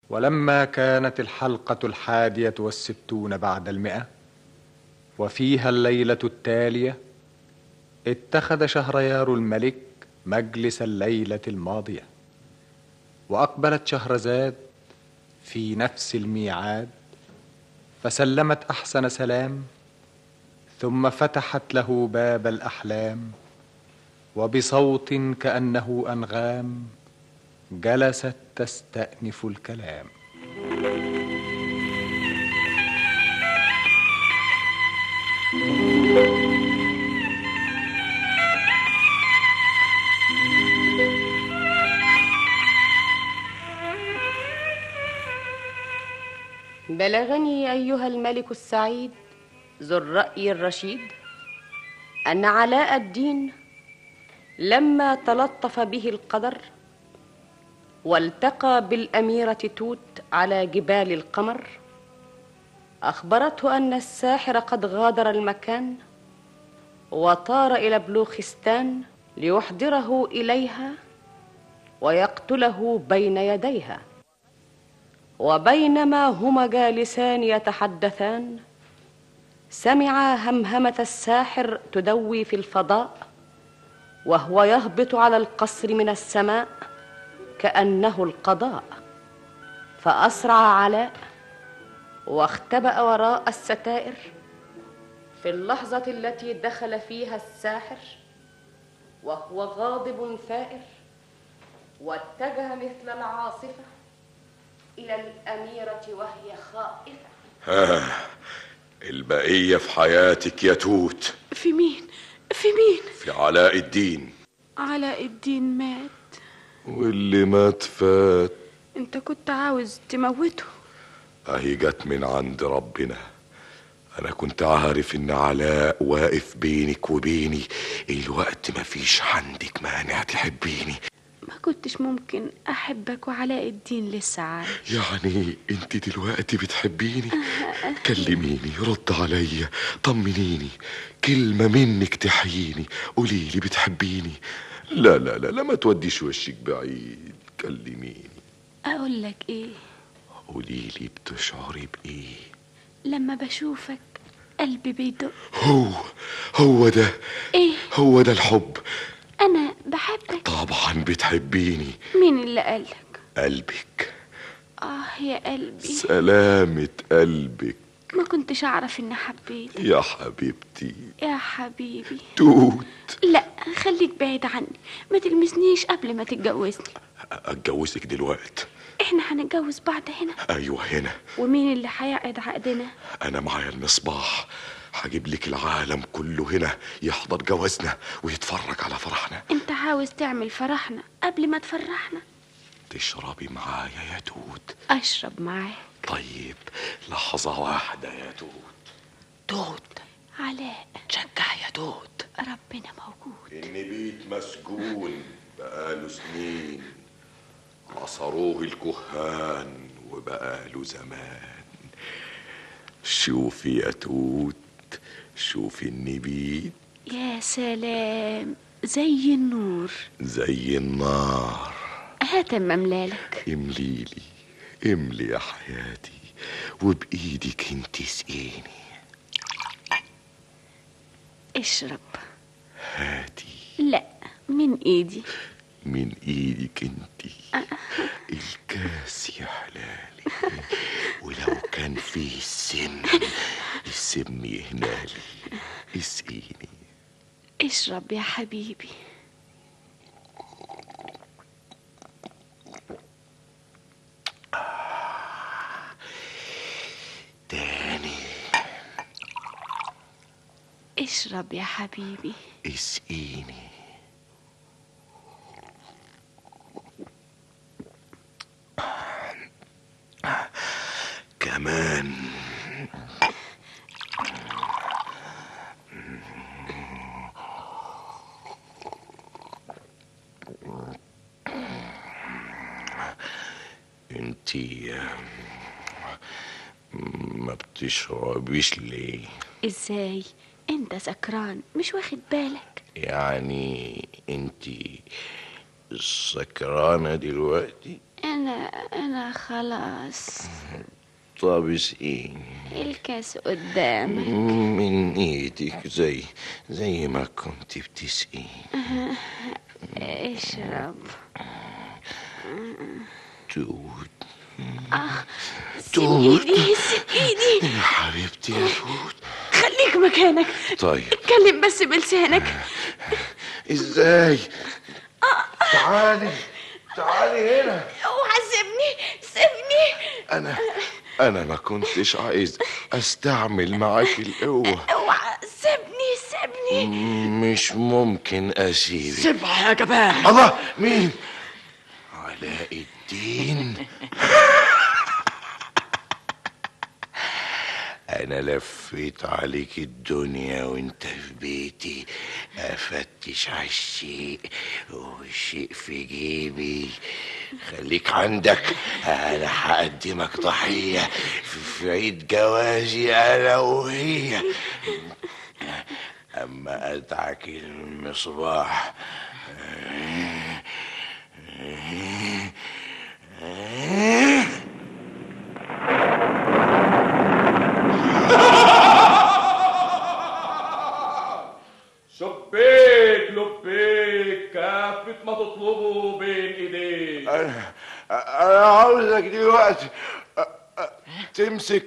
ولما كانت الحلقة الحادية والستون بعد المئة وفيها الليلة التالية اتخذ شهريار الملك مجلس الليلة الماضية وأقبلت شهرزاد في نفس الميعاد فسلمت أحسن سلام ثم فتحت له باب الأحلام وبصوت كأنه أنغام جلست تستأنف الكلام بلغني ايها الملك السعيد ذو الراي الرشيد ان علاء الدين لما تلطف به القدر والتقى بالاميره توت على جبال القمر اخبرته ان الساحر قد غادر المكان وطار الى بلوخستان ليحضره اليها ويقتله بين يديها وبينما هما جالسان يتحدثان سمعا همهمه الساحر تدوي في الفضاء وهو يهبط على القصر من السماء كانه القضاء فاسرع علاء واختبا وراء الستائر في اللحظه التي دخل فيها الساحر وهو غاضب ثائر واتجه مثل العاصفه الى الاميره وهي خائفه ها البقية في حياتك يا توت في مين في مين في علاء الدين علاء الدين مات واللي مات فات انت كنت عاوز تموته اهي جت من عند ربنا انا كنت عارف ان علاء واقف بينك وبيني الوقت مفيش عندك مانع تحبيني ما كنتش ممكن احبك وعلاء الدين لسه عايش يعني انت دلوقتي بتحبيني كلميني رد عليا طمنيني كلمة منك تحييني قوليلي بتحبيني لا لا لا لا ما توديش وشك بعيد كلميني اقول لك ايه قوليلي بتشعري بإيه لما بشوفك قلبي بيدق هو هو ده ايه هو ده الحب انا بحبك طبعا بتحبيني مين اللي قالك قلبك اه يا قلبي سلامة قلبك ما كنتش اعرف اني حبيت يا حبيبتي يا حبيبي توت لا خليك بعيد عني ما تلمسنيش قبل ما تتجوزني اتجوزك دلوقتي احنا هنتجوز بعض هنا ايوه هنا ومين اللي هيعقد عقدنا انا معايا المصباح هجيب لك العالم كله هنا يحضر جوازنا ويتفرج على فرحنا انت عاوز تعمل فرحنا قبل ما تفرحنا تشربي معايا يا توت اشرب معاك طيب لحظة واحدة يا توت توت علاء شجع يا توت ربنا موجود النبيت مسجون بقاله سنين عصروه الكهان وبقاله زمان شوفي يا توت شوفي النبيت يا سلام زي النور زي النار هات اما املالك امليلي املي يا حياتي وبايدك انت سقيني اشرب هاتي لا من ايدي من ايدك انت الكاس يا حلالي ولو كان فيه السم السم يهنالي اسقيني اشرب يا حبيبي تاني اشرب يا حبيبي اسقيني كمان انتي ما بتشربيش ليه ازاي انت سكران مش واخد بالك يعني انتي سكرانة دلوقتي انا انا خلاص طب اسقيني الكاس قدامك من ايدك زي زي ما كنت بتسقيني اشرب توت سيب توت ايدي سيب ايدي يا حبيبتي يا توت خليك مكانك طيب اتكلم بس بلسانك ازاي تعالي تعالي هنا اوعى سيبني سيبني انا انا ما كنتش عايز استعمل معاك القوه اوعى سيبني سيبني مش ممكن اسيبك سيبها يا جبان الله مين علاء الدين انا لفيت عليك الدنيا وانت في بيتي افتش على الشيء والشيء في جيبي خليك عندك انا هقدمك ضحيه في عيد جوازي انا وهي اما ادعك المصباح شبيك لبيك كافة ما تطلبه بين ايديك انا انا عاوزك دلوقتي أ- أ- تمسك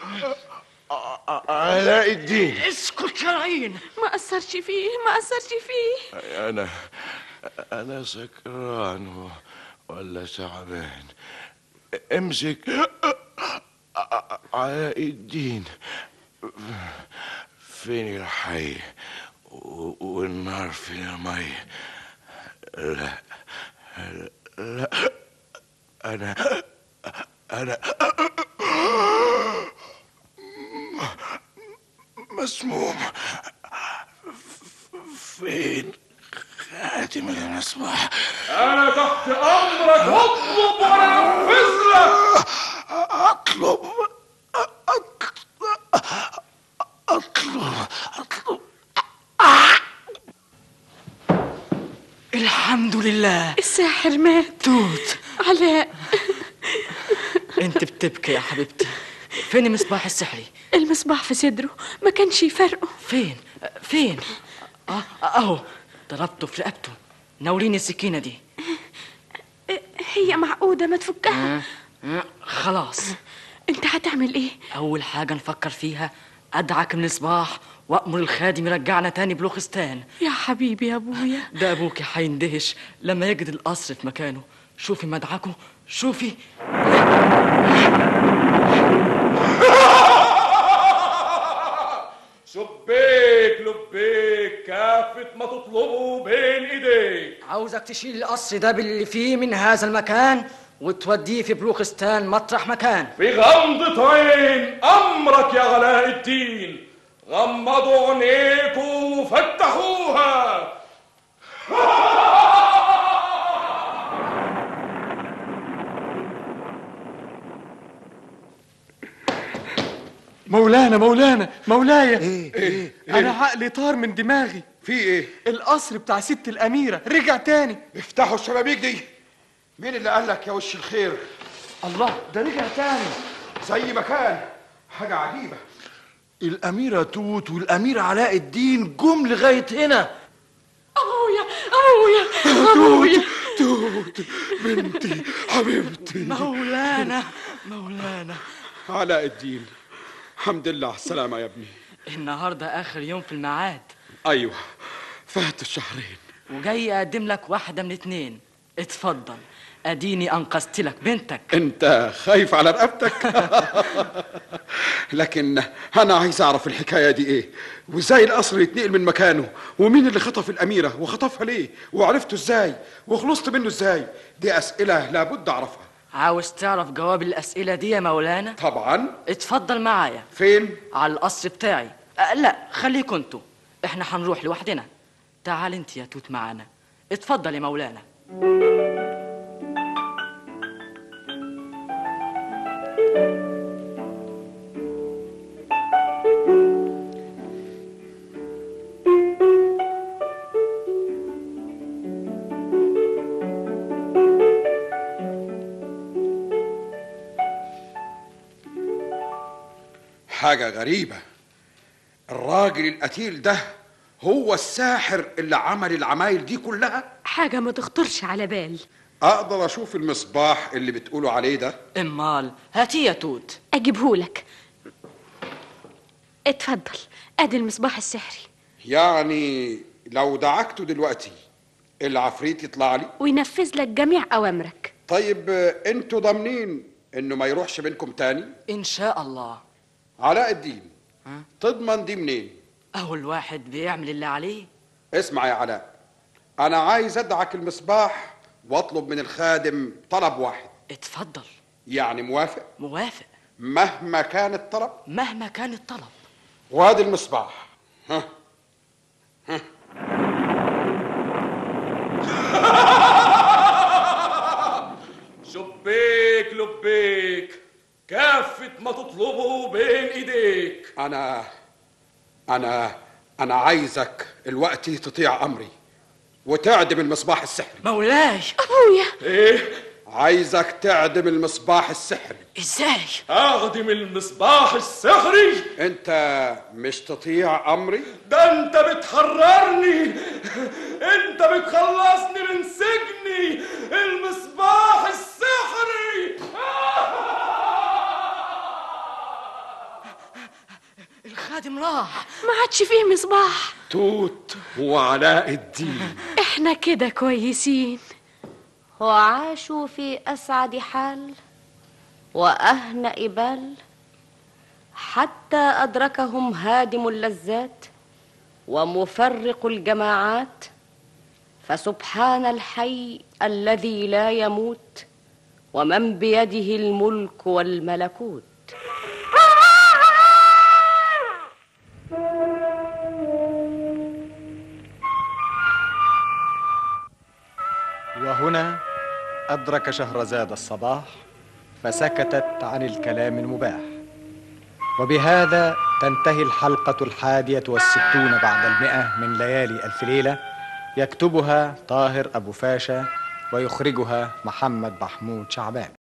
علاء الدين اسكت يا رعين ما اثرش فيه ما اثرش فيه انا انا سكران و- ولا تعبان امسك علاء الدين فين الحي و- والنار فين المية لا لا انا انا مسموم فين خاتم المصباح انا تحت امرك اطلب وانا انفذ لك اطلب اطلب اطلب اطلب الحمد لله الساحر مات توت علاء انت بتبكي يا حبيبتي فين المصباح السحري المصباح في صدره ما كانش يفرقه فين فين اه اهو ضربته في رقبته ناوليني السكينه دي هي معقودة ما تفكها آه، خلاص انت هتعمل ايه اول حاجه نفكر فيها ادعك من الصباح وامر الخادم يرجعنا تاني بلوخستان يا حبيبي يا ابويا ده ابوك هيندهش لما يجد القصر في مكانه شوفي مدعكه شوفي شبيك لبيك كافة ما تطلبه بين ايديك عاوزك تشيل القصر ده باللي فيه من هذا المكان وتوديه في بلوخستان مطرح مكان في غمضة عين امرك يا علاء الدين غمضوا عينيكم وفتحوها مولانا مولانا مولاي ايه ايه انا عقلي طار من دماغي في ايه؟ القصر بتاع ست الاميره رجع تاني افتحوا الشبابيك دي مين اللي قال لك يا وش الخير؟ الله ده رجع تاني زي ما كان حاجة عجيبة الأميرة توت والأمير علاء الدين جم لغاية هنا ابويا ابويا ابويا توت بنتي حبيبتي مولانا مولانا علاء الدين الحمد لله على السلامة يا ابني النهارده اخر يوم في الميعاد أيوة فات الشهرين وجاي اقدم لك واحده من اتنين اتفضل اديني انقذت لك بنتك أنت خايف على رقبتك لكن أنا عايز أعرف الحكاية دي إيه وإزاي القصر يتنقل من مكانه ومين اللي خطف الأميرة وخطفها ليه وعرفته إزاي وخلصت منه إزاي دي أسئلة لابد أعرفها عاوز تعرف جواب الاسئله دي يا مولانا طبعا اتفضل معايا فين على القصر بتاعي أه لا خليكوا انتوا احنا هنروح لوحدنا تعال انت يا توت معانا اتفضل يا مولانا حاجة غريبة الراجل القتيل ده هو الساحر اللي عمل العمايل دي كلها حاجة ما تخطرش على بال اقدر اشوف المصباح اللي بتقولوا عليه ده امال هاتيه يا توت أجيبهولك اتفضل ادي المصباح السحري يعني لو دعكته دلوقتي العفريت يطلع لي وينفذ لك جميع أوامرك طيب آه، انتوا ضامنين انه ما يروحش منكم تاني ان شاء الله علاء الدين تضمن دي منين اول واحد بيعمل اللي عليه اسمع يا علاء انا عايز ادعك المصباح واطلب من الخادم طلب واحد اتفضل يعني موافق موافق مهما كان الطلب مهما كان الطلب وادي المصباح ها شبيك لبيك كافة ما تطلبه بين ايديك انا انا انا عايزك الوقت تطيع امري وتعدم المصباح السحري مولاي أبويا ايه عايزك تعدم المصباح السحري ازاي اخدم المصباح السحري انت مش تطيع امري ده انت بتحررني انت بتخلصني من سجني المصباح السحري الخادم راح ما عادش فيه مصباح توت وعلاء الدين احنا كده كويسين وعاشوا في أسعد حال وأهنأ بال حتى أدركهم هادم اللذات ومفرق الجماعات فسبحان الحي الذي لا يموت ومن بيده الملك والملكوت وهنا أدرك شهرزاد الصباح فسكتت عن الكلام المباح وبهذا تنتهي الحلقة الحادية والستون بعد المئة من ليالي ألف ليلة يكتبها طاهر أبو فاشا ويخرجها محمد محمود شعبان